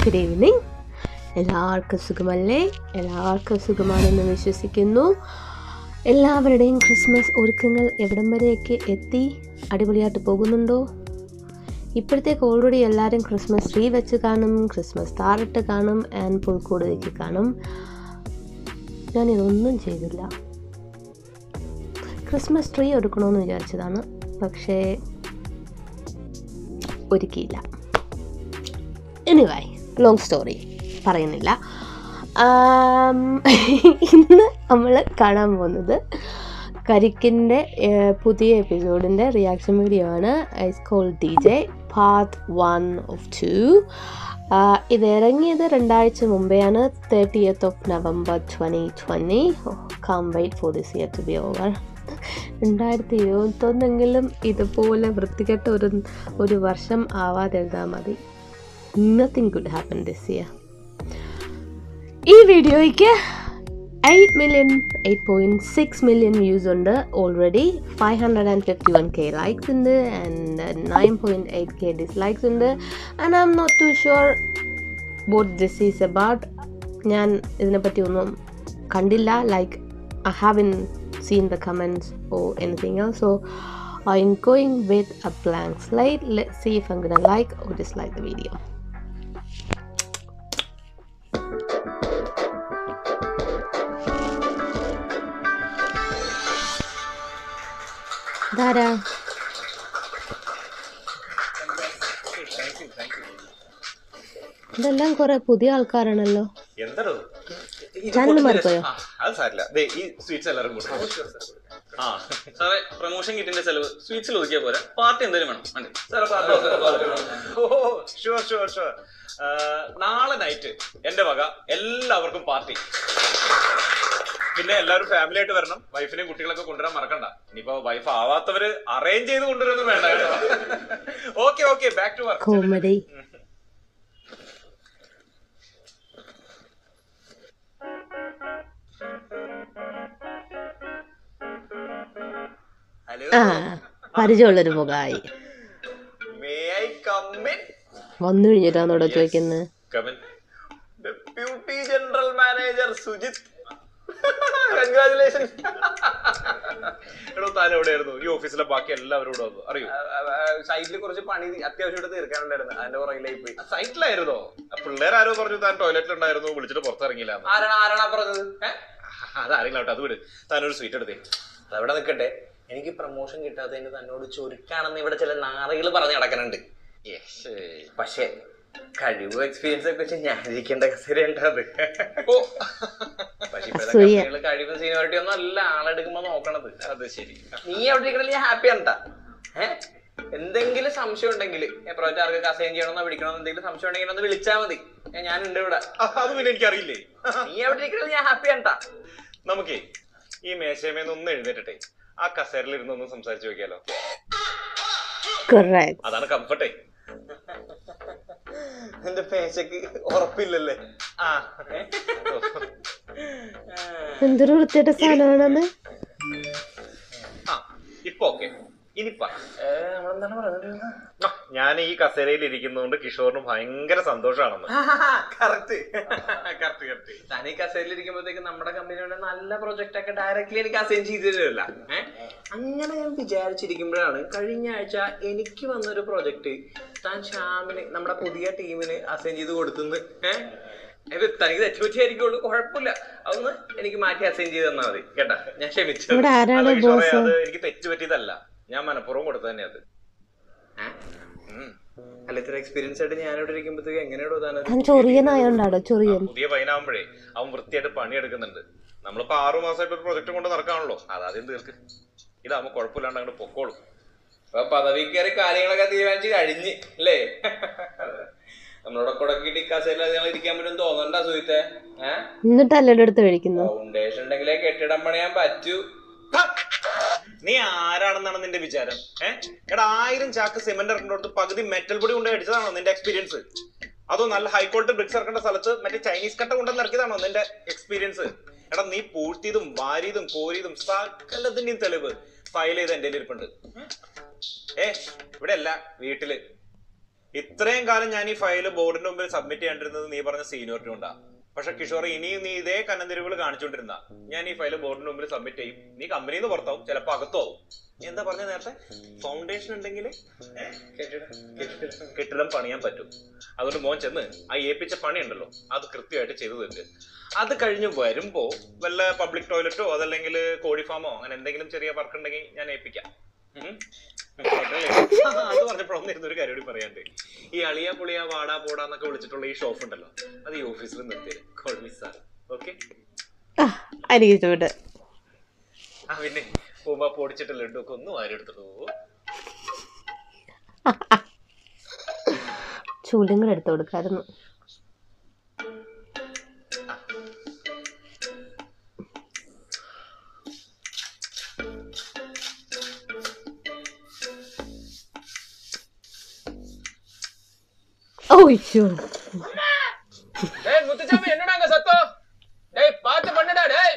Good evening എല്ലാവർക്കും സുഖമല്ലേ എല്ലാവർക്കും സുഖമാണെന്ന് വിശ്വസിക്കുന്നു എല്ലാവരുടെയും ക്രിസ്മസ് ഒരുക്കങ്ങൾ എവിടം വരെയൊക്കെ എത്തി അടിപൊളിയായിട്ട് പോകുന്നുണ്ടോ ഇപ്പോഴത്തേക്ക് ഓൾറെഡി എല്ലാവരും ക്രിസ്മസ് ട്രീ വെച്ച് കാണും ക്രിസ്മസ് താറിട്ട് കാണും ആൻഡ് പുൽക്കൂട് വെച്ച് കാണും ഞാനിതൊന്നും ചെയ്തില്ല ക്രിസ്മസ് ട്രീ എടുക്കണമെന്ന് വിചാരിച്ചതാണ് പക്ഷേ ഒരുക്കിയില്ല എനിവൈ ലോങ് സ്റ്റോറി പറയുന്നില്ല ആം, ഇന്ന് നമ്മൾ കാണാൻ പോകുന്നത് കരിക്കിൻ്റെ പുതിയ എപ്പിസോഡിൻ്റെ റിയാക്ഷൻ വീഡിയോ ആണ് ice cold D J part one of two ഇത് ഇറങ്ങിയത് രണ്ടാഴ്ച മുമ്പെയാണ് thirtieth of November twenty twenty come wait for this year to be over രണ്ടായിരത്തി ഇരുപത്തൊന്നെങ്കിലും ഇതുപോലെ വൃത്തികെട്ട ഒരു ഒരു വർഷം ആവാതിരുന്നാൽ മതി nothing could happen this year ഈ വീഡിയോയ്ക്ക് eight million eight point six million views ഉണ്ട് already five hundred and fifty one K likes ഉണ്ട് and nine point eight K dislikes ഉണ്ട് and I'm not too sure but this is about ഞാൻ ഇതിനെപ്പറ്റി ഒന്നും കണ്ടില്ല like I haven't seen the comments or anything else so i'm going with a blank slate let's see if i'm gonna like or dislike the video ധാരാ ഇതെല്ലാം കുറെ പുതിയ ആൾക്കാരാണല്ലോ എന്തടോ channel മാറിപ്പോയോ ആ, അത് സാരില്ല ദേ ഈ സ്വീറ്റ്സ് എല്ലാവരും കൊടുക്കും ആ സാറേ പ്രൊമോഷൻ കിറ്റിന്റെ ചെലവ് സ്വീറ്റ്സിൽ ഒതുക്കിയാ പോരാ പാർട്ടി എന്തെങ്കിലും വേണം വേണ്ടേ സാറേ party oh sure sure sure നാളെ നൈറ്റ് എന്റെ വക എല്ലാവർക്കും പാർട്ടി പിന്നെ എല്ലാവരും ഫാമിലി ആയിട്ട് വരണം വൈഫിനെയും കുട്ടികളൊക്കെ കൊണ്ടുവരാൻ മറക്കണ്ട ഇനിയിപ്പോ വൈഫ് ആവാത്തവര് അറേഞ്ച് ചെയ്ത് കൊണ്ടുവരൊന്നും വേണ്ട okay okay back to work comedy hello ആ പരിചയമുള്ളൊരു മുഖമായി മേ ഐ കമ്മിൻ വന്നു കഴിഞ്ഞിട്ടാന്നോടോ ചോദിക്കുന്നത് come in deputy general manager Sujith congratulation എടോ താൻ എവിടെയായിരുന്നു ഈ ഓഫീസിലെ ബാക്കി എല്ലാവരും ഇവിടെ വന്നു അറിയോ സൈറ്റിൽ കുറച്ച് പണി അത്യാവശ്യമായിട്ട് തീർക്കാനുണ്ടായിരുന്നു അതിന്റെ പുറകിലായി പോയി സൈറ്റിലായിരുന്നോ പിള്ളേരാരോ പറഞ്ഞു താൻ ടോയ്ലറ്റിലുണ്ടായിരുന്നു വിളിച്ചിട്ട് പുറത്തിറങ്ങിയില്ല ആരാണ് ആരാണ് പറഞ്ഞത് ഏ? അതാരെങ്കിലും അത് വിട് താനൊരു സ്വീറ്റ് എടുത്തേ അതവിടെ നിൽക്കട്ടെ എനിക്ക് പ്രൊമോഷൻ കിട്ടാത്തതിന് തന്നോട് ചുരുക്കാണെന്ന് ഇവിടെ ചില നാറികൾ പറഞ്ഞ് നടക്കുന്നുണ്ട് പക്ഷേ കഴിവും എക്സ്പീരിയൻസ് ഒക്കെ വെച്ച് ഞാൻ ഇരിക്കേണ്ട കസേരയുണ്ട് അത് ഓ പക്ഷെ ഇപ്പോഴത്തെ അസൂയ. കമ്പനികള് കഴിവും സീനിയോറിറ്റി ഒന്നും അല്ല ആളെടുക്കുമ്പോ നോക്കണത് അത് ശരി നീ അവിടെ ഇരിക്കണ ഞാൻ ഹാപ്പി ആണ്ടാ ഏഹ് എന്തെങ്കിലും സംശയം ഉണ്ടെങ്കിൽ പ്രോജക്റ്റ് ആർക്ക് അസൈൻ ചെയ്യണമെന്നോ പിടിക്കണമെന്നോ എന്തെങ്കിലും സംശയം ഉണ്ടെങ്കിൽ ഒന്ന് വിളിച്ചാൽ മതി ഏ, ഞാനുണ്ട് ഇവിടെ ആ, അത് പിന്നെ എനിക്കറിയില്ലേ നീ അവിടെ ഇരിക്കണ ഞാൻ ഹാപ്പി ആണ്ടാ നമുക്കേ ഈ മേശയമേന്ന് ഒന്ന് എഴുന്നേറ്റട്ടെ ആ കസേരയിൽ ഇരുന്ന് ഒന്ന് സംസാരിച്ചു നോക്കിയാലോ കൊറക്റ്റ് അതാണ് കംഫർട്ടേ എന്റെ പേശക്ക് ഉറപ്പില്ലല്ലേ ആ എന്തൊരു വൃത്തിയുടെ സാധനമാണെന്ന് ആ ഇപ്പൊ ഓക്കെ ഇനി പറ ഏ, നമ്മളെന്താണ് പറഞ്ഞിരുന്നത് ആ, ഞാൻ ഈ കസേരയിൽ ഇരിക്കുന്നതുകൊണ്ട് കിഷോറിന് ഭയങ്കര സന്തോഷമാണെന്ന് കറക്റ്റ് കറക്റ്റ് കറക്റ്റ് താൻ ഈ കസേരയിൽ ഇരിക്കുമ്പോഴത്തേക്ക് നമ്മുടെ കമ്പനിയുടെ നല്ല പ്രൊജക്റ്റ് ഒക്കെ ഡയറക്റ്റ്ലി എനിക്ക് അസൈൻ ചെയ്തു തരുമല്ല അങ്ങനെ ഞാൻ വിചാരിച്ചിരിക്കുമ്പോഴാണ് കഴിഞ്ഞ ആഴ്ച എനിക്ക് വന്നൊരു പ്രൊജക്റ്റ് താൻ ശ്യാമിന് നമ്മുടെ പുതിയ ടീമിന് അസൈൻ ചെയ്ത് കൊടുത്തുന്ന് ഏഹ് ഇത് തനിക്ക് തെറ്റുപറ്റിയായിരിക്കുള്ളൂ കുഴപ്പമില്ല അതൊന്ന് എനിക്ക് മാറ്റി അസൈൻ ചെയ്ത് തന്നാൽ മതി കേട്ടാ ഞാൻ ക്ഷമിച്ചു ഇവിടെ ആരാണ് അല്ല കിഷോറേ, ബോസ് അത് എനിക്ക് തെറ്റ് പറ്റിയതല്ല ഞാൻ മനഃപൂർവ്വം കൊടുത്തു തന്നെ അത് ഏ? അല്ല ഇത്ര എക്സ്പീരിയൻസ് ആയിട്ട് ഞാനിവിടെ ഇരിക്കുമ്പോഴത്തേക്ക് എങ്ങനെയാണോ താൻ താൻ ചൊറിയനായോണ്ടാടോ ചൊറിയൻ പുതിയ പയ്യനാകുമ്പോഴേ അവൻ വൃത്തിയായിട്ട് പണിയെടുക്കുന്നുണ്ട് നമ്മളിപ്പോ ആറു മാസമായിട്ട് ഒരു പ്രൊജക്ട് കൊണ്ട് നടക്കാണല്ലോ അതാദ്യം തീർക്ക് ഇതാകുമ്പോ കുഴപ്പമില്ലാണ്ട് അങ്ങോട്ട് പൊക്കോളും അപ്പൊ പദവി കയറി കാര്യങ്ങളൊക്കെ തീരുമാനിച്ച് കഴിഞ്ഞ് അല്ലേ നമ്മളോട് കൊടക്കിട്ട് കസേല ഞങ്ങൾ ഇരിക്കാൻ പറ്റും തോന്നണ്ട സുഹിത്തെ ഏഹ് എന്നിട്ടല്ലേ എടുത്ത് കഴിക്കുന്നു ഫൗണ്ടേഷൻ ഉണ്ടെങ്കിലേ കെട്ടിടം പണിയാൻ പറ്റൂ നീ ആരാണെന്നാണ് നിന്റെ വിചാരം ഏഹ് എടാ ആയിരം ചാക്ക് സിമെന്റ് ഇറക്കേണ്ടടുത്ത് പകുതി മെറ്റൽ പൊടി കൊണ്ട് അടിച്ചതാണോ നിന്റെ എക്സ്പീരിയൻസ് അതോ നല്ല ഹൈ ക്വാളിറ്റി ബ്രിക്സ് ഇറക്കേണ്ട സ്ഥലത്ത് മറ്റേ ചൈനീസ് കട്ട കൊണ്ടുവന്ന് ഇറക്കിയതാണോ നിന്റെ എക്സ്പീരിയൻസ് എടാ നീ പൂഴ്ത്തിയതും വാരിയതും കോരിയതും സകലത്തിന്റെയും തെളിവ് ഫയൽ ചെയ്ത് എന്റെ ഇരിപ്പുണ്ട് ഏ ഇവിടെ അല്ല വീട്ടില് ഇത്രയും കാലം ഞാൻ ഈ ഫയൽ ബോർഡിന്റെ മുമ്പിൽ സബ്മിറ്റ് ചെയ്യേണ്ടിരുന്നത് നീ പറഞ്ഞ സീനിയോറിറ്റി കൊണ്ടാ പക്ഷെ കിഷോർ ഇനിയും നീ ഇതേ കന്നന്തിരിവുകൾ കാണിച്ചുകൊണ്ടിരുന്ന ഞാൻ ഈ ഫയൽ ബോർഡിന്റെ മുമ്പിൽ സബ്മിറ്റ് ചെയ്യും നീ കമ്പനിയിൽ നിന്ന് പുറത്താവും ചിലപ്പോൾ അകത്താവും നീ എന്താ പറഞ്ഞ നേരത്തെ ഫൗണ്ടേഷൻ ഉണ്ടെങ്കിൽ കെട്ടിടം പണിയാൻ പറ്റും അതുകൊണ്ട് മോൻ ചെന്ന് ആ ഏൽപ്പിച്ച പണി ഉണ്ടല്ലോ അത് കൃത്യമായിട്ട് ചെയ്തു തരുക അത് കഴിഞ്ഞ് വരുമ്പോ വല്ല പബ്ലിക് ടോയ്ലറ്റോ അതല്ലെങ്കിൽ കോഴി ഫാമോ അങ്ങനെ എന്തെങ്കിലും ചെറിയ വർക്ക് ഉണ്ടെങ്കിൽ ഞാൻ ഏൽപ്പിക്കാം ഉം. കേട്ടല്ലേ? അത് പറഞ്ഞപ്പോഴൊന്നിരുന്ന ഒരു കാര്യം കൂടി പറയാണ്ട് ഈ അളിയ പുളിയ വാടാ പോടാ എന്നൊക്കെ വിളിച്ചിട്ടുള്ള ഈ ഷോപ്പ് ഉണ്ടല്ലോ അത് ഈ ഓഫീസിൽ നിർത്തിയത് കോൾ മിസ് സാർ ഓക്കെ ആ എനിക്ക് ഇഷ്ടപ്പെട്ട് ആ പിന്നെ പോകുമ്പോ പൊടിച്ചിട്ട് ലഡു ഒക്കെ ഒന്ന് വാരി എടുത്തിട്ടു ചൂലും കൂടെ എടുത്ത് കൊടുക്കായിരുന്നു ഓയ്യോ டேய் முத்துச்சாமி என்னடாங்க சத்தம் டேய் பார்த்து பண்ணுடா டேய்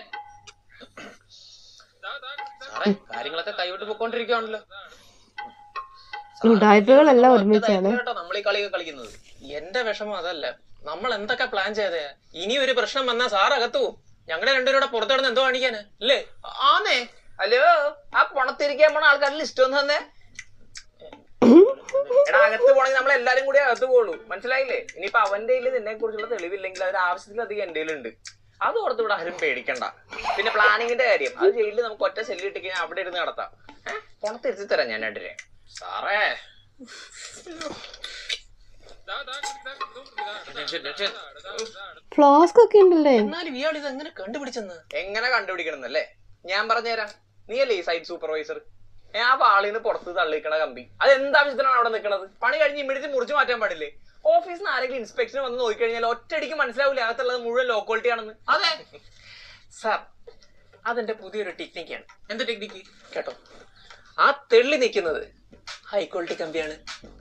സാറേ കാര്യങ്ങളൊക്കെ കൈവിട്ട് പോയിക്കൊണ്ടിരിക്കുകയാണല്ലോ ഉടായ്പകളെല്ലാം ഒരുമിച്ചാണ് കേട്ടോ നമ്മൾ ഈ കളിയൊക്കെ കളിക്കുന്നത് എന്റെ വിഷമം അതല്ല നമ്മൾ എന്തൊക്കെ പ്ലാൻ ചെയ്തേ ഇനി ഒരു പ്രശ്നം വന്നാ സാർ അകത്തു ഞങ്ങളുടെ രണ്ടുപേരുടെ പുറത്തു കിടന്ന് എന്തോ കാണിക്കാന് അല്ലേ ആന്നേ ഹലോ ആ പണത്തിരിക്കാൻ പോണ ആൾക്കാരുടെ ലിസ്റ്റ് ഒന്ന് തന്നെ എടാ അകത്ത് പോണെങ്കിൽ നമ്മൾ എല്ലാരും കൂടി അകത്ത് പോകുള്ളൂ മനസ്സിലായില്ലേ ഇനിയിപ്പോ അവന്റെ കയ്യിൽ നിന്നെ കുറിച്ചുള്ള തെളിവില്ലെങ്കിൽ അതിന് ആവശ്യത്തിലധികം എന്റെ ഉണ്ട് അത് ഓർത്ത് ഇവിടെ ആരും പേടിക്കണ്ട പിന്നെ പ്ലാനിങ്ങിന്റെ കാര്യം അത് ജയിലിൽ നമുക്ക് ഒറ്റ സെല്ല് ഇട്ടിക്കഴിഞ്ഞാൽ അവിടെ ഇരുന്ന് നടത്താം ഏഹ് പണത്തിരുത്തി തരാം ഞാൻ രണ്ടിനെ സാറേ ഫ്ലാസ്ക് ഒക്കെ ഉണ്ടല്ലേ എന്നാലും ഇയാൾ ഇത് എങ്ങനെ കണ്ടുപിടിച്ചെന്ന് എങ്ങനെ കണ്ടുപിടിക്കണമെന്നല്ലേ ഞാൻ പറഞ്ഞുതരാം നീയല്ലേ ഈ സൈറ്റ് സൂപ്പർവൈസർ ആ വാളിന്ന് പുറത്ത് തള്ളിക്കണ കമ്പി അത് എന്താവശ്യത്തിനാണ് അവിടെ നിൽക്കുന്നത് പണി കഴിഞ്ഞ് ഇമ്മീഡിയറ്റ് മുറിച്ച് മാറ്റാൻ പാടില്ലേ ഓഫീസിൽ നിന്ന് ആരെങ്കിലും ഇൻസ്പെക്ഷൻ വന്ന് നോക്കിക്കഴിഞ്ഞാൽ ഒറ്റയടിക്ക് മനസ്സിലാവില്ല അകത്തുള്ളത് മുഴുവൻ ലോ ക്വാളിറ്റി ആണെന്ന് അതെ സാർ അതെന്റെ പുതിയൊരു ടെക്നിക്കാണ് എന്ത് ടെക്നിക്ക് കേട്ടോ ആ തെള്ളി നിൽക്കുന്നത് ഹൈ ക്വാളിറ്റി കമ്പിയാണ്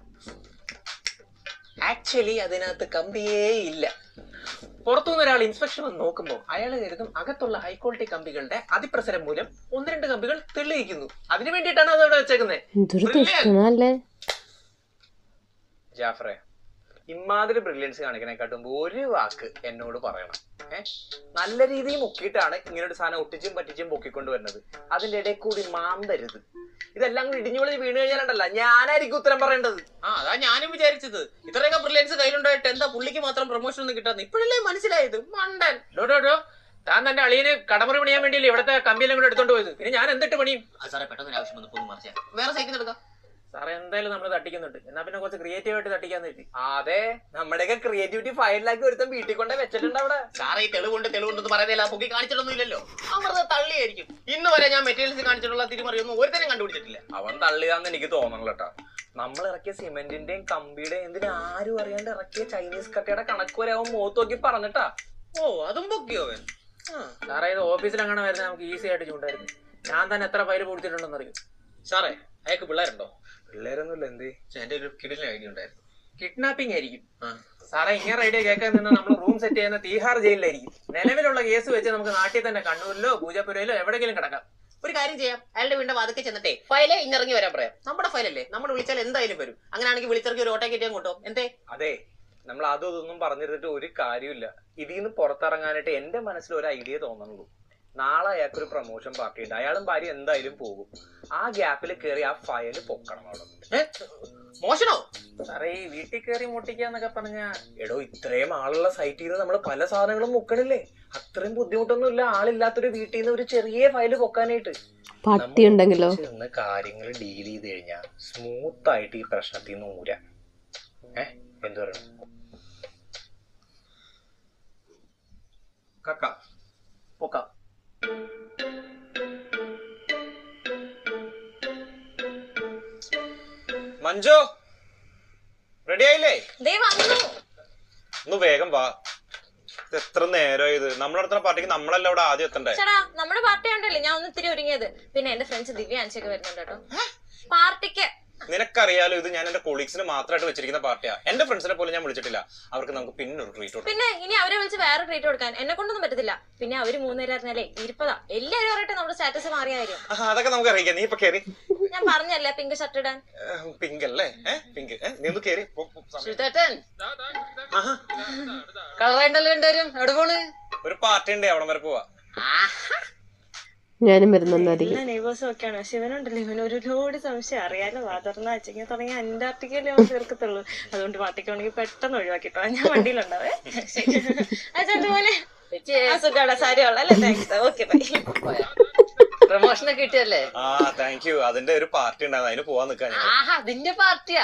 ആക്ച്വലി അതിനകത്ത് കമ്പിയേ ഇല്ല പുറത്തുനിന്ന് ഒരാൾ ഇൻസ്പെക്ഷൻ വന്ന് നോക്കുമ്പോൾ അയാൾ കരുതും അകത്തുള്ള ഹൈ ക്വാളിറ്റി കമ്പികളുടെ അതിപ്രസരം മൂലം ഒന്ന് രണ്ട് കമ്പികൾ തെളിയിക്കുന്നു അതിനു വേണ്ടിയിട്ടാണ് അത് അവിടെ വെച്ചേക്കുന്നത് എന്തൊരു ദുഷ്ടനല്ലേ ജാഫറെ ഇമാതിരി ബ്രില്യൻസ് കാണിക്കണേക്കാട്ടും മുമ്പ് ഒരു വാക്ക് എന്നോട് പറയണം ഏ നല്ല രീതിയിൽ മുക്കിയിട്ടാണ് ഇങ്ങനെ ഒരു സാധനം ഒട്ടിച്ചും പറ്റിച്ചും പൊക്കിക്കൊണ്ട് വരുന്നത് അതിന്റെ ഇടയിൽ കൂടി മാന്തരുത് ഇതെല്ലാം കൂടി ഇടിഞ്ഞു വിളിച്ച് വീണ് കഴിഞ്ഞാലുണ്ടല്ല ഞാനായിരിക്കും ഉത്തരം പറയേണ്ടത് ആ അതാ ഞാനും വിചാരിച്ചത് ഇത്രയൊക്കെ ബ്രില്യൻസ് കയ്യിലുണ്ടായിട്ട് എന്താ പുള്ളിക്ക് മാത്രം പ്രൊമോഷൻ ഒന്നും കിട്ടാന്ന് ഇപ്പോഴല്ലേ മനസ്സിലായത് മണ്ടൻ ഡോ ഡോ ഡോ താൻ തന്റെ അളിയന് കടമുറി പണിയാൻ വേണ്ടിയല്ലേ ഇവിടുത്തെ കമ്പിയെല്ലാം കൂടെ എടുത്തോണ്ട് പോയത് പിന്നെ ഞാൻ എന്തിട്ട് പണിയും ആ സാറേ പെട്ടെന്ന് ഒരു ആവശ്യം വന്നു പോയി മറിച്ചാ വേറെ സൈക്കിൾ എടുക്കാം സാറേ എന്തായാലും നമ്മൾ തട്ടിക്കുന്നുണ്ട് എന്നാ പിന്നെ കുറച്ച് ക്രിയേറ്റീവ് ആയിട്ട് തട്ടിക്കാന്ന് വെച്ചു അതെ നമ്മുടെയൊക്കെ ക്രിയേറ്റിവിറ്റി ഫയലിലാക്കി ഒരുത്തൻ വീട്ടിൽ കൊണ്ട് വെച്ചിട്ടുണ്ട് അവിടെ സാറേ ഈ തെളിവുണ്ട് തെളിവുണ്ടെന്ന് പറയുന്നില്ല പൊക്കി കാണിച്ചിട്ടൊന്നും ഇല്ലല്ലോ അമൃത തള്ളിയായിരിക്കും ഇന്ന് വരെ ഞാൻ മെറ്റീരിയൽസ് കാണിച്ചിട്ടുള്ള തിരിമറിയൊന്നും ഒരുത്തരം കണ്ടുപിടിച്ചിട്ടില്ല അവൻ തള്ളിയാന്ന് എനിക്ക് തോന്നണല്ലോ കേട്ടോ നമ്മൾ ഇറക്കിയ സിമെന്റിന്റെയും കമ്പിയുടെയും എന്തിനാ ആരും അറിയാണ്ട് ഇറക്കിയ ചൈനീസ് കട്ടയുടെ കണക്ക് വരെ അവൻ മുഖത്ത് നോക്കി പറഞ്ഞിട്ടാ ഓ അതും പൊക്കിയോ അവൻ ആ. സാറേ ഇത് ഓഫീസിൽ അങ്ങനെ വരുന്നത് നമുക്ക് ഈസി ആയിട്ട് ചൂണ്ടായിരുന്നു ഞാൻ തന്നെ എത്ര ഫയൽ കൊടുത്തിട്ടുണ്ടെന്ന് അറിയും സാറേ അയാൾക്ക് പിള്ളേരുണ്ടോ പിള്ളേരൊന്നുമില്ല എന്ത് പക്ഷെ എന്റെ ഒരു കിടിലൻ ഐഡിയ ഉണ്ടായിരുന്നു കിഡ്നാപ്പിംഗ് ആയിരിക്കും ആ. സാറേ ഇങ്ങനെ ഐഡിയ കേൾക്കാൻ നിന്ന് നമ്മൾ റൂം സെറ്റ് ചെയ്യുന്ന തീഹാർ ജയിലിലായിരിക്കും നിലവിലുള്ള കേസ് വെച്ച് നമുക്ക് നാട്ടിൽ തന്നെ കണ്ണൂരിലോ പൂജപ്പുരയിലോ എവിടെയെങ്കിലും കിടക്കാം ഒരു കാര്യം ചെയ്യാം അയാളുടെ വീടിന്റെ വാതൊക്കെ ചെന്നിട്ടേ ഫയലെ ഇന്നിറങ്ങി വരാൻ പറയാം നമ്മുടെ ഫയലല്ലേ നമ്മൾ വിളിച്ചാൽ എന്തായാലും വരും അങ്ങനെയാണെങ്കിൽ വിളിച്ചിറക്കി ഒരു ഓട്ടോ കയറ്റിയാൽ കൊണ്ടോ എന്തേ അതെ നമ്മൾ അതും ഇതൊന്നും പറഞ്ഞിരുന്നിട്ട് ഒരു കാര്യമില്ല ഇതിൽ നിന്ന് പുറത്തിറങ്ങാനായിട്ട് എന്റെ മനസ്സിൽ ഒരു ഐഡിയ തോന്നുന്നുള്ളൂ നാളെ അയാൾക്ക് ഒരു പ്രൊമോഷൻ പാർട്ടി ഉണ്ട് അയാളും ഭാര്യ എന്തായാലും പോകും ആ ഗ്യാപ്പിൽ കയറി ആ ഫയൽ പൊക്കണം അവിടെ ഏ? മോശനോ സാറേ ഈ വീട്ടിൽ കയറി മുട്ടിക്കാന്നൊക്കെ പറഞ്ഞ എടോ ഇത്രയും ആളുള്ള സൈറ്റിൽ നിന്ന് നമ്മൾ പല സാധനങ്ങളും മുക്കണില്ലേ അത്രയും ബുദ്ധിമുട്ടൊന്നും ഇല്ല ആളില്ലാത്തൊരു വീട്ടിൽ നിന്ന് ഒരു ചെറിയ ഫയൽ പൊക്കാനായിട്ട് പട്ടി ഉണ്ടെങ്കിലോ ചെന്ന് കാര്യങ്ങൾ ഡീൽ ചെയ്ത് കഴിഞ്ഞാൽ സ്മൂത്ത് ആയിട്ട് ഈ പ്രശ്നത്തിൽ നിന്ന് ഊരാം ഏ എന്തു പറയണം കക്ക പൊക്കാം മഞ്ജു റെഡി ആയില്ലേ ദേ വന്നു ഒന്ന് വേഗം വാ ഇത് എത്ര നേരം ഇത് നമ്മുടെ അടുത്ത പാർട്ടിക്ക് നമ്മളല്ല ഇവിടെ ആദ്യം എത്തണ്ടേ ചേട്ടാ നമ്മുടെ പാർട്ടി ഉണ്ടല്ലേ ഞാൻ ഒന്ന് ഇത്തിരി ഒരുങ്ങിയത് പിന്നെ എന്റെ ഫ്രണ്ട്സ് ദിവ്യ അഞ്ചൊക്കെ വരുന്നുണ്ട് കേട്ടോ പാർട്ടിക്ക് നിനക്കറിയാലോ ഇത് ഞാൻ എന്റെ കൊളീഗ്സിന് മാത്രമായിട്ട് വെച്ചിരിക്കുന്ന പാർട്ടിയാ എന്റെ ഫ്രണ്ട്സിനെ പോലും ഞാൻ വിളിച്ചിട്ടില്ല അവർക്ക് നമുക്ക് പിന്നെ ഒരു ട്രീറ്റ് കൊടുക്കാം പിന്നെ ഇനി അവരെ വിളിച്ച് വേറെ ട്രീറ്റ് കൊടുക്കാൻ എന്നെ കൊണ്ടൊന്നും പറ്റത്തില്ല പിന്നെ അവര് മൂന്നുപേരും അറിഞ്ഞാലേ ഇരിപ്പതാ എല്ലാവരും പറയട്ടെ നമ്മുടെ സ്റ്റാറ്റസ് മാറിയായിരിക്കും ആ, അതൊക്കെ നമുക്ക് അറിയിക്കാം നീ ഇപ്പൊ കേറി ഞാൻ പറഞ്ഞല്ലേ പിങ്ക് ഷർട്ട് ഇടാൻ പിങ്ക് അല്ലേ ഏഹ് പിങ്ക് ഏഹ് നീ ഒന്ന് കേറി പോ, പോ, സമയം. ശ്രുതേട്ടൻ ആഹാ, കളറായിട്ടല്ലോ രണ്ടുപേരും എവിടെ പോണ് ഒരു പാർട്ടി ഉണ്ട് അവിടെ വരെ പോവാ ആഹാ. ഞാനും വരുന്നതായിരിക്കും എല്ലാ നെയ്ബേഴ്സും ഒക്കെയാണ് പക്ഷെ ഇവനുണ്ടല്ലോ ഇവന് ഒരു ലോഡ് സംശയം അറിയാലോ വാതർന്ന അച്ഛനെ തുടങ്ങി അന്റാർട്ടിക്കയിലേ അവൻ തീർക്കത്തുള്ളൂ അതുകൊണ്ട് പാർട്ടിക്കാണെങ്കിൽ പെട്ടെന്ന് ഒഴിവാക്കിട്ടോ ഞാൻ വണ്ടിയിലുണ്ടാവേ അച്ഛൻ അതുപോലെ സുഖമാണ് സാരി ഉള്ള അല്ലേ താങ്ക്സ് ഓക്കെ ബൈ പ്രമോഷൻ ഒക്കെ കിട്ടിയല്ലേ ആ താങ്ക് യു അതിന്റെ ഒരു പാർട്ടി ഉണ്ടായിരുന്നു അതിന് പോവാൻ നിൽക്കാൻ ഞാൻ ആഹാ അതിന്റെ പാർട്ടിയാ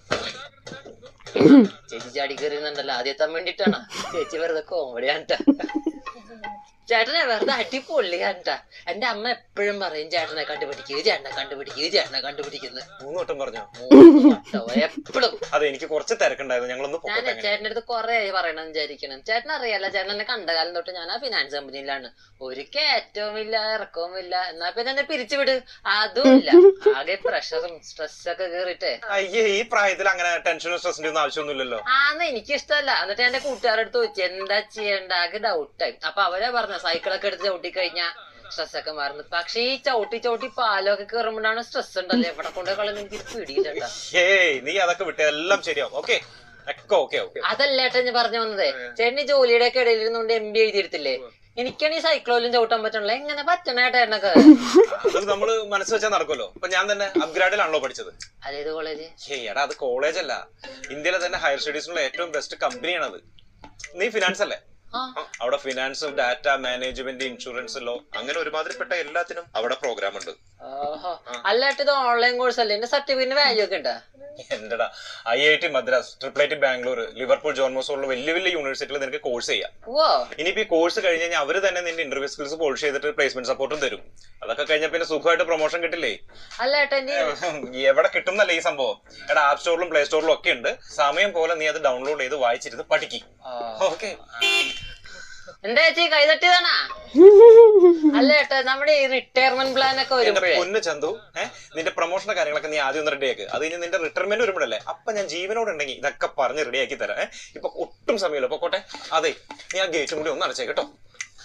ചേച്ചി ചാടി കയറിയുന്നുണ്ടല്ലോ ആദ്യം എത്താൻ വേണ്ടിട്ടാണ് ചേച്ചി വെറുതെ കോമഡിയാണ്ട്ടാ ചേട്ടനെ വെറുതെ അടിപൊളിയാണ്ട്ടാ എന്റെ അമ്മ എപ്പോഴും പറയും ചേട്ടനെ കണ്ടുപിടിക്കുക ചേട്ടനെ കണ്ടുപിടിക്കുക ചേട്ടനെ കണ്ടുപിടിക്കുന്നത് മൂന്ന് വട്ടം പറഞ്ഞോ എപ്പോഴും അതെ എനിക്ക് കുറച്ച് തിരക്കുണ്ടായിരുന്നു ഞങ്ങളൊന്ന് ഞാൻ പോകട്ടെ അങ്ങനെ. ചേട്ടന്റെ അടുത്ത് കൊറേ പറയണം വിചാരിക്കണം ചേട്ടൻ അറിയാലോ ചേട്ടൻ എന്നെ കണ്ട കാലം തൊട്ട് ഞാൻ ആ ഫിനാൻസ് കമ്പനിയിലാണ് ഒരു കയറ്റവും ഇല്ല ഇറക്കവും ഇല്ല എന്നാ പിന്നെ എന്നെ പിരിച്ചുവിട് അതും ഇല്ല ആകെ പ്രഷറും സ്ട്രെസ്സൊക്കെ കേറിട്ടെ അയ്യേ ഈ പ്രായത്തിൽ അങ്ങനെ ടെൻഷനും സ്ട്രെസിന്റെ ഒന്നും ആവശ്യമൊന്നുമില്ലല്ലോ ആന്ന് എനിക്ക് ഇഷ്ടമല്ല എന്നിട്ട് എന്റെ കൂട്ടുകാരുടെ അടുത്ത് ചോദിച്ചു എന്താ ചെയ്യണ്ട ആകെ ഡൗട്ടായി അപ്പൊ അവരെ പറഞ്ഞ സൈക്കിളൊക്കെ എടുത്ത് ചവിട്ടി കഴിഞ്ഞാ സ്ട്രെസ് ഒക്കെ മാറുന്നു പക്ഷെ ഈ ചവിട്ടി ചവിട്ടി പാലൊക്കെ കയറുമ്പോഴാണ് സ്ട്രെസ് ഉണ്ടല്ലോ എവിടെ കൊണ്ടേ കളഞ്ഞ എനിക്ക് പിടിയില്ല ഏയ് നീ അതൊക്കെ വിട്ട് എല്ലാം ശരിയാവും ഓക്കെ ഒക്കെ ഓക്കെ ഓക്കെ അതല്ല ഏട്ടാ ഞാൻ പറഞ്ഞു വന്നതേ ചേട്ടന് ഈ ജോലിയുടെ ഒക്കെ ഇടയിൽ ഇരുന്നുകൊണ്ട് എം ബി എഴുതിയെടുത്തില്ലേ എനിക്കാണ് ഈ സൈക്ലോയിലും ചവിട്ടാൻ പറ്റണല്ലോ എങ്ങനെ പറ്റണ ഏട്ടാ എന്നൊക്കെ അത് നമ്മള് മനസ്സ് വെച്ചാൽ നടക്കുമല്ലോ ഇപ്പൊ ഞാൻ തന്നെ അപ്ഗ്രാഡിലാണല്ലോ പഠിച്ചത് അതേത് കോളേജ് ഏയ് എടാ അത് കോളേജ് അല്ല ഇന്ത്യയിലെ തന്നെ ഹയർ സ്റ്റഡീസിനുള്ള ഏറ്റവും ബെസ്റ്റ് കമ്പനിയാണത് നീ ഫിനാൻസ് അല്ലേ ആ ആ, അവിടെ finance data management insurance law അങ്ങനെ ഒരുമാതിരിപ്പെട്ട എല്ലാത്തിനും അവിടെ പ്രോഗ്രാം ഉണ്ട് ഓഹോ അല്ല ഏട്ടാ ഇത് ഓൺലൈൻ കോഴ്സ് അല്ലേ എന്റെ സർട്ടിഫിക്കറ്റിന് വാല്യൂ ഒക്കെ ഉണ്ടാ എന്റെടാ I I T Madras triple I T Bangalore Liverpool John Moores പോലുള്ള വലിയ വലിയ യൂണിവേഴ്സിറ്റിയിൽ നിനക്ക് കോഴ്സ് ചെയ്യാം ഓ ഇനിയിപ്പോ ഈ കോഴ്സ് കഴിഞ്ഞ് കഴിഞ്ഞാൽ അവര് തന്നെ നിന്റെ ഇന്റർവ്യൂ സ്കിൽസ് പോളിഷ് ചെയ്തിട്ട് പ്ലേസ്മെന്റ് സപ്പോർട്ടും തരും അതൊക്കെ കഴിഞ്ഞാൽ പിന്നെ സുഖമായിട്ട് പ്രൊമോഷൻ കിട്ടില്ലേ അല്ല ഏട്ടാ എന്റെ എവിടെ കിട്ടുന്നല്ല ഈ സംഭവം എടാ ആപ്പ് സ്റ്റോറിലും പ്ലേ സ്റ്റോറിലും ഒക്കെ ഉണ്ട് സമയം പോലെ നീ അത് ഡൗൺലോഡ് ചെയ്ത് വായിച്ചിരുന്ന് പഠിക്കും ഓക്കെ എന്താ ചേച്ചി കൈതട്ടിയതാണാ അല്ല ഏട്ടാ നമ്മുടെ ഈ റിട്ടയർമെന്റ് പ്ലാൻ ഒക്കെ എന്റെ വരുമ്പോഴേ പൊന്ന് ചന്തു ഏഹ് നിന്റെ പ്രൊമോഷന്റെ കാര്യങ്ങളൊക്കെ നീ ആദ്യം ഒന്ന് റെഡിയാക്ക് അത് കഴിഞ്ഞ് നിന്റെ റിട്ടയർമെന്റ് വരുമ്പോഴല്ലേ അപ്പൊ ഞാൻ ജീവനോട് ഉണ്ടെങ്കിൽ ഇതൊക്കെ പറഞ്ഞ് റെഡിയാക്കി തരാം ഏഹ് ഇപ്പൊ ഒട്ടും സമയമില്ല പൊക്കോട്ടെ അതെ നീ ആ ഗേറ്റും കൂടി ഒന്ന് അടച്ചേ കേട്ടോ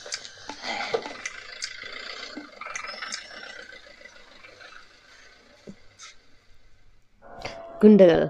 ഗുണ്ടകൾ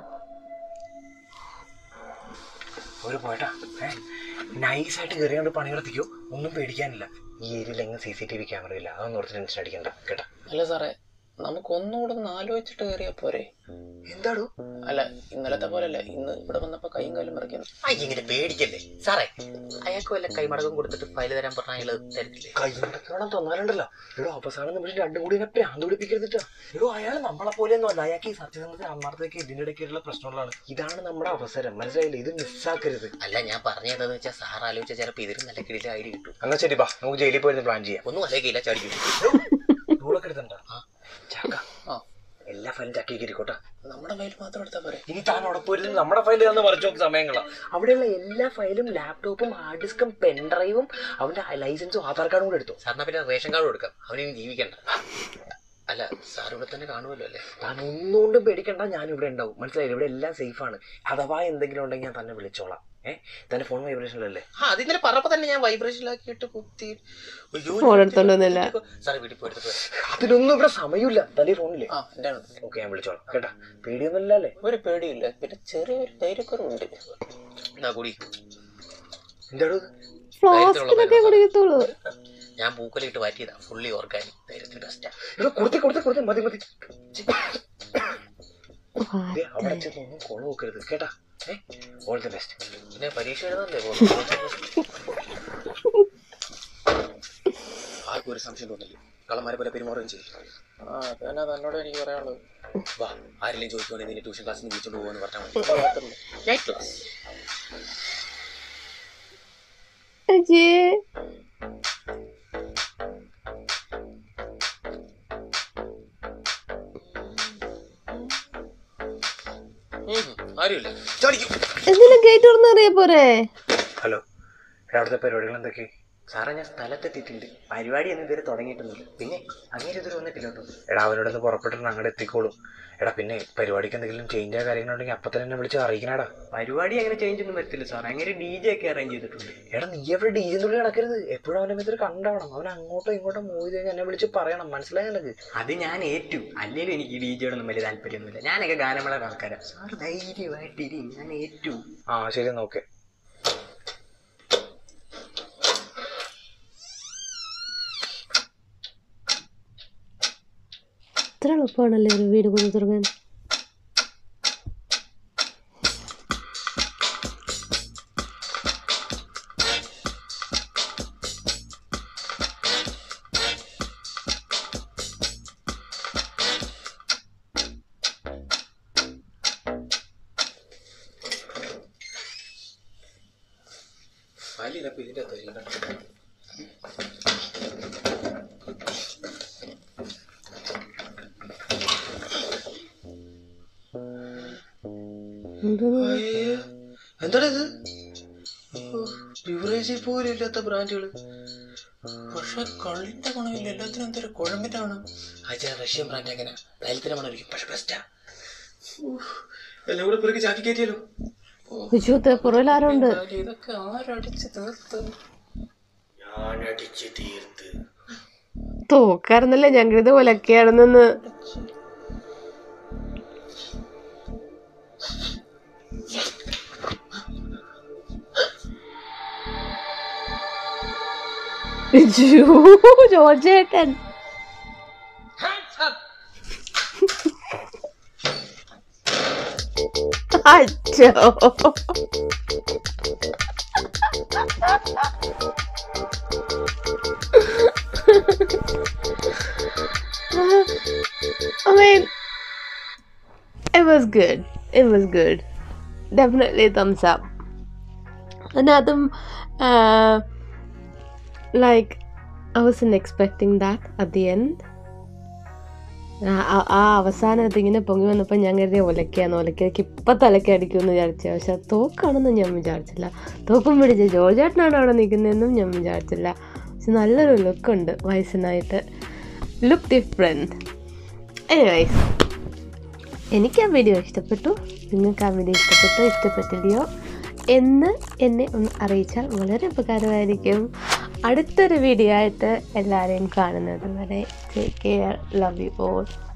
ഒരു പോയിട്ടാ നൈസായിട്ട് കയറിയാണ്ട് പണിയെടുത്തിക്കോ ഒന്നും പേടിക്കാനില്ല ഈ ഏരിയയിൽ എങ്ങനെ C C T V camera ഇല്ല അതൊന്നും ഓർത്ത് ടെൻഷൻ അടിക്കണ്ട കേട്ടാ അല്ല സാറേ നമുക്ക് ഒന്നുകൂടെ ഒന്ന് ആലോചിച്ചിട്ട് കയറിയാ പോരെ എന്താടോ അല്ല ഇന്നലത്തെ പോലല്ല ഇന്ന് ഇവിടെ വന്നപ്പോ കൈയും കാലും മറിക്കുന്നു ഇങ്ങനെ പേടിക്കല്ലേ സാറേ അയാൾക്ക് വല്ല കൈമടക്കം കൊടുത്തിട്ട് ഫയൽ തരാൻ പറഞ്ഞ അയാള് തരത്തില്ലേ കൈകൊണ്ടൊക്കെ തന്നാലുണ്ടല്ലോ എടോ അവസാനം നമ്മൾ രണ്ടും കൂടി എന്നെ പ്രാന്ത് പിടിപ്പിക്കരുതിട്ടോ എടോ അയാൾ നമ്മളെ പോലെയൊന്നും അല്ല അയാൾക്ക് ഈ സത്യസന്ധത അമ്മർത്തേക്ക് ഇതിന്റെ ഇടയ്ക്കുള്ള പ്രശ്നങ്ങളാണ് ഇതാണ് നമ്മുടെ അവസരം മനസ്സിലായില്ലേ ഇത് മിസ്സാക്കരുത് അല്ല ഞാൻ പറഞ്ഞതെന്ന് വെച്ചാൽ സാർ ആലോചിച്ച ചിലപ്പോ ഇതിലും നല്ല കിടില ഐഡിയ കിട്ടും എന്നാ ശരി ബാ നമുക്ക് ജയിലിൽ പോയി പ്ലാൻ ചെയ്യാം ഒന്നും അല്ലെങ്കിൽ ചാടി കിട്ടും റൂളൊക്കെ എടുത്തണ്ട ചാക്ക ആ. എല്ലാ ഫയലും ചാക്കി ഇരിക്കോട്ടെ നമ്മുടെ ഫയൽ മാത്രം എടുത്താ പോരെ ഇനി താൻ അവിടെ പോയിരുന്നു നമ്മുടെ ഫയൽ തന്നെ മറിച്ചു നോക്കി സമയങ്ങളാ അവിടെയുള്ള എല്ലാ ഫയലും ലാപ്ടോപ്പും ഹാർഡ് ഡിസ്കും പെൻഡ്രൈവും അവന്റെ ലൈസൻസും ആധാർ കാർഡും കൂടെ എടുത്തു സാറിന് പിന്നെ റേഷൻ കാർഡ് കൊടുക്കാം അവനിനി ജീവിക്കണ്ട അല്ല സാർ ഇവിടെ തന്നെ കാണുമല്ലോ അല്ലേ താൻ ഒന്നുകൊണ്ടും പേടിക്കണ്ട ഞാൻ ഇവിടെ ഉണ്ടാവും മനസ്സിലായില്ലേ ഇവിടെ എല്ലാം സേഫ് ആണ് അഥവാ എന്തെങ്കിലും ഉണ്ടെങ്കിൽ ഞാൻ തന്നെ വിളിച്ചോളാം ഏഹ് തന്നെ ഫോൺ വൈബ്രേഷനിലല്ലേ ആ അത് ഇന്നലെ പറഞ്ഞപ്പോ തന്നെ ഞാൻ വൈബ്രേഷനിലാക്കിയിട്ട് കുത്തി അയ്യോ ഫോൺ എടുത്തോണ്ടൊന്നുമില്ല സാറേ വീട്ടിൽ പോയിട്ട് പോയി അതിനൊന്നും ഇവിടെ സമയമില്ല തന്റെ ഫോണില്ലേ ആ എന്റെ ആണ്. ഓക്കെ ഞാൻ വിളിച്ചോളാം കേട്ടാ പേടിയൊന്നുമില്ല അല്ലേ ഒരു പേടിയില്ല പിന്നെ ചെറിയൊരു ധൈര്യക്കുറവുണ്ട് എന്നാ കൂടി എന്താടോ ഇത്? ഫ്ലാസ്കിലൊക്കെ കുടിക്കത്തുള്ളൂ ഞാൻ പൂക്കലിട്ട് മാറ്റിയതാ ഫുള്ളി ഓർഗാനിക് ധൈര്യത്തിൽ ബെസ്റ്റാ എടോ കൊടുത്തേ കൊടുത്തേ കൊടുത്തേ മതി മതി ദേ, അവിടെ ചെന്നൊന്നും കോള നോക്കരുത് കേട്ടാ ഏ ഓൾ ദി ബെസ്റ്റ് പിന്നെ പരീക്ഷ എഴുതാനല്ലേ പോകുന്നത് ആർക്കും ഒരു സംശയം തോന്നില്ല കള്ളന്മാരെ പോലെ പെരുമാറുകയും ചെയ്യില്ല ആ പിന്നെ തന്നോട് എനിക്ക് പറയാനുള്ളത് വാ ആരെങ്കിലും ചോദിക്കുവാണെങ്കിൽ നിന്നെ ട്യൂഷൻ ക്ലാസ്സിൽ നിന്ന് വിളിച്ചോണ്ട് പോകുമെന്ന് പറഞ്ഞാൽ മതി നൈറ്റ് ക്ലാസ് അജേ ആരുമില്ല എന്തിനാ ഗേറ്റ് തുറന്ന് അറിയാ പോരെ ഹലോ എടാ, അവിടുത്തെ പരിപാടികൾ എന്തൊക്കെ സാറേ ഞാൻ സ്ഥലത്തെത്തിയിട്ടുണ്ട് പരിപാടി ഒന്നും ഇതുവരെ തുടങ്ങിയിട്ടൊന്നുമില്ല പിന്നെ അങ്ങനെ ഇതുവരെ വന്നിട്ടില്ല കേട്ടോ എടാ അവനോട് ഒന്ന് പുറപ്പെട്ടിട്ട് അങ്ങോട്ട് എത്തിക്കോളും എടാ പിന്നെ പരിപാടിക്ക് എന്തെങ്കിലും ചേഞ്ചോ കാര്യങ്ങളുണ്ടെങ്കിൽ അപ്പം തന്നെ എന്നെ വിളിച്ച് അറിയിക്കണടാ പരിപാടി അങ്ങനെ ചേഞ്ച് ഒന്നും വരത്തില്ല സാർ അങ്ങനെ ഡി ജെ ഒക്കെ അറേഞ്ച് ചെയ്തിട്ടുണ്ട് എടാ നീ എവിടെ ഡീജെന്നുള്ളിൽ നടക്കരുത് എപ്പോഴും അവൻ്റെ മേത്തൊരു കണ്ടാവണം അവൻ അങ്ങോട്ടോ ഇങ്ങോട്ടോ മൂവ് ചെയ്ത് കഴിഞ്ഞാൽ എന്നെ വിളിച്ച് പറയണം മനസ്സിലായ നിനക്ക് അത് ഞാൻ ഏറ്റു അല്ലെങ്കിലും എനിക്ക് ഡി ജെയോടൊന്നും വലിയ താല്പര്യമൊന്നുമില്ല ഞാനൊക്കെ ഗാനമേള ആൾക്കാരാണ് സാർ ധൈര്യമായിട്ടിരി ഞാൻ ഏറ്റു ആ ശരി നോക്കേ ഇത്ര എളുപ്പമാണല്ലേ ഒരു വീട് കൊണ്ട് തുടങ്ങാൻ ഇതിൻ്റെ അകത്ത് എന്തോന്ന് എന്താടാ ഇത് ബിവറേജിൽ പോലും ഇല്ലാത്ത ബ്രാൻഡുകൾ പക്ഷെ കള്ളിന്റെ ഗുണമില്ല എല്ലാത്തിനും എന്തൊരു കുഴമ്പിന്റെ ഗുണം അച്ഛാ റഷ്യൻ ബ്രാൻഡ് എങ്ങനെ തൈലത്തിന്റെ മണമായിരിക്കും പക്ഷെ ബെസ്റ്റാ എല്ലാം കൂടെ പിറകെ ചാക്കി കയറ്റിയല്ലോ വിഷുത്തെ പുറകിൽ ആരുണ്ട് ഇതൊക്കെ ആരടിച്ച് തീർത്ത് ഞാൻ അടിച്ച് തീർത്ത് തോക്കായിരുന്നല്ലേ ഞങ്ങൾ ഇത് ഒലക്കെയാണെന്ന് ജോർജേട്ടൻ അച്ഛോ I mean, it was good. It was good. Definitely thumbs up. Another, uh, like, I wasn't expecting that at the end. ആ ആ- ആ അവസാനം ഇതിങ്ങനെ പൊങ്ങി വന്നപ്പോൾ ഞാൻ കരുതിയ ഒലക്കാന്ന് ഒലക്കയ്ക്ക് ഇപ്പം തലയ്ക്ക് അടിക്കുമെന്ന് വിചാരിച്ചു പക്ഷെ അത് തോക്കാണെന്ന് ഞാൻ വിചാരിച്ചില്ല തോക്കും പിടിച്ച് ജോജേട്ടനാണ് അവിടെ നിൽക്കുന്നതെന്നും ഞാൻ വിചാരിച്ചില്ല പക്ഷെ നല്ലൊരു ലുക്കുണ്ട് വയസ്സിനായിട്ട് ലുക്ക് ഡിഫറെൻറ്റ് എനിവൈസ് എനിക്ക് ആ വീഡിയോ ഇഷ്ടപ്പെട്ടു നിങ്ങൾക്ക് ആ വീഡിയോ ഇഷ്ടപ്പെട്ടോ ഇഷ്ടപ്പെട്ടില്ലയോ എന്ന് എന്നെ ഒന്ന് അറിയിച്ചാൽ വളരെ ഉപകാരമായിരിക്കും അടുത്തൊരു വീഡിയോ ആയിട്ട് എല്ലാവരെയും കാണുന്നത് വരെ take care love you all